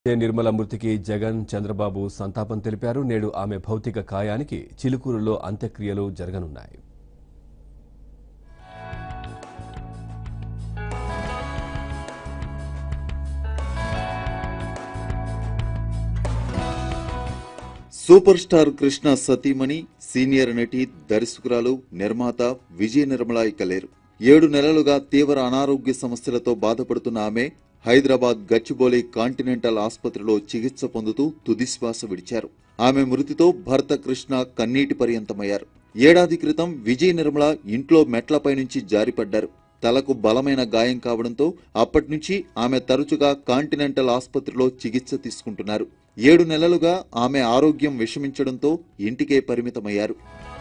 ఏ నిర్మల మృతికి జగన్ చంద్రబాబు సంతాపం తెలిపారు నేడు ఆమె భౌతిక కాయానికి చిలుకూరులో అంత్యక్రియలు జరగనున్నాయి సూపర్ స్టార్ కృష్ణ సతీమణి సీనియర్ నటి దర్శకురాలు నిర్మాత విజయ నిర్మల ఇక లేరు ఏడు నెలలుగా తీవ్ర అనారోగ్య సమస్యలతో బాధపడుతున్న ఆమె హైదరాబాద్ గచ్చిబౌలి కాంటినెంటల్ ఆసుపత్రిలో చికిత్స పొందుతూ తుదిశ్వాస విడిచారు ఆమె మృతితో భర్త కృష్ణ కన్నీటి పర్యంతమయ్యారు ఏడాది క్రితం విజయ నిర్మల ఇంట్లో మెట్లపై నుంచి జారిపడ్డారు తలకు బలమైన గాయం కావడంతో అప్పటి నుంచి ఆమె తరచుగా కాంటినెంటల్ ఆసుపత్రిలో చికిత్స తీసుకుంటున్నారు ఏడు నెలలుగా ఆమె ఆరోగ్యం విషమించడంతో ఇంటికే పరిమితమయ్యారు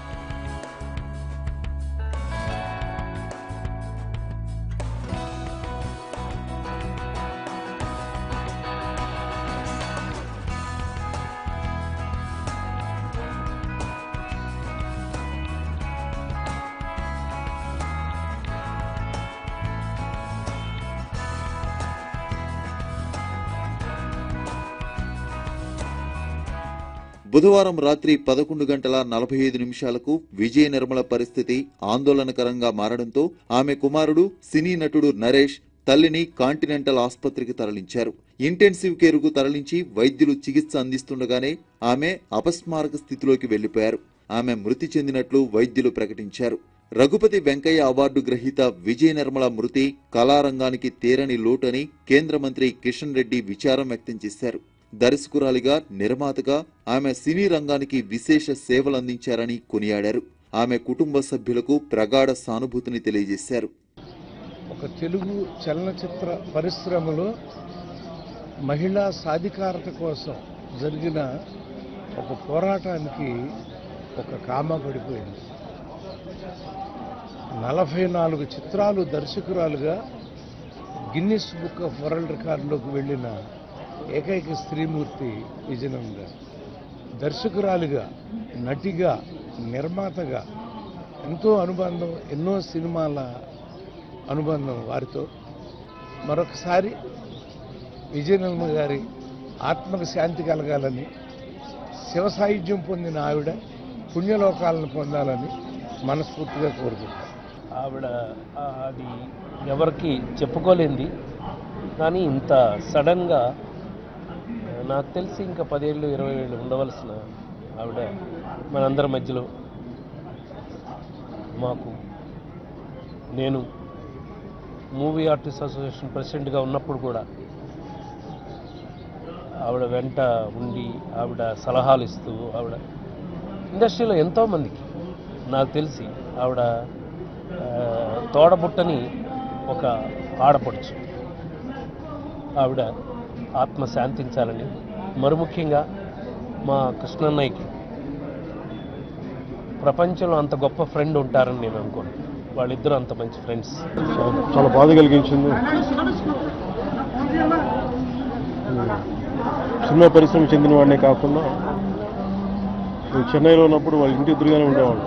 బుధవారం రాత్రి పదకొండు గంటల నలభై ఐదు నిమిషాలకు విజయ నిర్మల పరిస్థితి ఆందోళనకరంగా మారడంతో ఆమె కుమారుడు సినీ నటుడు నరేష్ తల్లిని కాంటినెంటల్ ఆసుపత్రికి తరలించారు ఇంటెన్సివ్ కేరుకు తరలించి వైద్యులు చికిత్స అందిస్తుండగానే ఆమె అపస్మారక స్థితిలోకి వెళ్లిపోయారు ఆమె మృతి చెందినట్లు వైద్యులు ప్రకటించారు రఘుపతి వెంకయ్య అవార్డు గ్రహీత విజయ నిర్మల మృతి కళారంగానికి తీరని లోటని కేంద్ర మంత్రి కిషన్ రెడ్డి విచారం వ్యక్తం చేశారు దర్శకురాలిగా నిర్మాతగా ఆమె సినీ రంగానికి విశేష సేవలందించారని కొనియాడారు ఆమె కుటుంబ సభ్యులకు ప్రగాఢ సానుభూతిని తెలియజేశారు ఒక తెలుగు చలనచిత్ర పరిశ్రమలో మహిళా సాధికారత కోసం జరిగిన ఒక పోరాటానికి ఒక కామ పడిపోయింది నలభై నాలుగు చిత్రాలు దర్శకురాలుగా గిన్నిస్ బుక్ ఆఫ్ వరల్డ్ రికార్డులోకి వెళ్ళిన ఏకైక స్త్రీమూర్తి విజయనం గారు దర్శకురాలిగా నటిగా నిర్మాతగా ఎంతో అనుబంధం ఎన్నో సినిమాల అనుబంధం వారితో మరొకసారి విజయనల్మ గారి ఆత్మకు శాంతి కలగాలని శివ సాయుధ్యం పొందిన ఆవిడ పుణ్యలోకాలను పొందాలని మనస్ఫూర్తిగా కోరుకుంటాను ఆవిడ ఆ, అది ఎవరికి చెప్పుకోలేంది కానీ ఇంత సడన్గా ఆ, నాకు తెలిసి ఇంకా పదేళ్ళు ఇరవై ఏళ్ళు ఉండవలసిన ఆవిడ మనందరి మధ్యలో మాకు నేను మూవీ ఆర్టిస్ట్ అసోసియేషన్ ప్రెసిడెంట్గా ఉన్నప్పుడు కూడా ఆవిడ వెంట ఉండి ఆవిడ సలహాలు ఇస్తూ ఆవిడ ఇండస్ట్రీలో ఎంతోమందికి నాకు తెలిసి ఆవిడ ఆ, తోడబుట్టని ఒక ఆడపడుచు ఆవిడ ఆత్మ శాంతించాలని మరి ముఖ్యంగా మా కృష్ణన్నయ్యకి ప్రపంచంలో అంత గొప్ప ఫ్రెండ్ ఉంటారని నేను అనుకోను వాళ్ళిద్దరూ అంత మంచి ఫ్రెండ్స్ చాలా- చాలా బాధ కలిగించింది ఉమ్, సినిమా పరిశ్రమ చెందిన వాడినే కాకుండా నేను చెన్నైలో ఉన్నప్పుడు వాళ్ళ ఇంటి ఎదురుగానే ఉండేవాళ్ళు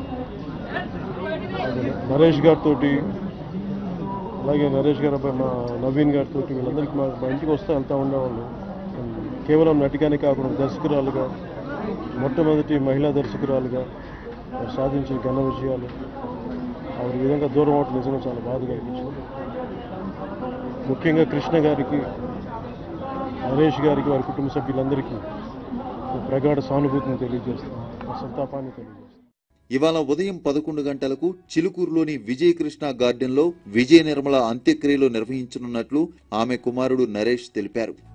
అది నరేష్ గారితో అలాగే నరేష్ గారు అబ్బాయి మా నవీన్ గారితో వీళ్ళందరికీ మా మా ఇంటికి వస్తే వెళ్తూ ఉండేవాళ్ళు ఉమ్, కేవలం నటిగానే కాకుండా దర్శకురాలుగా మొట్టమొదటి మహిళా దర్శకురాలుగా వారు సాధించే ఘన విజయాలు ఆవిడ ఈ విధంగా దూరం అవటం నిజంగా చాలా బాధ కలిగించింది ముఖ్యంగా కృష్ణ గారికి నరేష్ గారికి వారి కుటుంబ సభ్యులందరికీ ప్రగాఢ సానుభూతిని తెలియజేస్తాం ఆ సంతాపాన్ని తెలియజేస్తాం ఇవాళ ఉదయం పదకొండు గంటలకు చిలుకూరులోని విజయకృష్ణ గార్డెన్లో విజయ నిర్మల అంత్యక్రియలు నిర్వహించనున్నట్లు ఆమె కుమారుడు నరేష్ తెలిపారు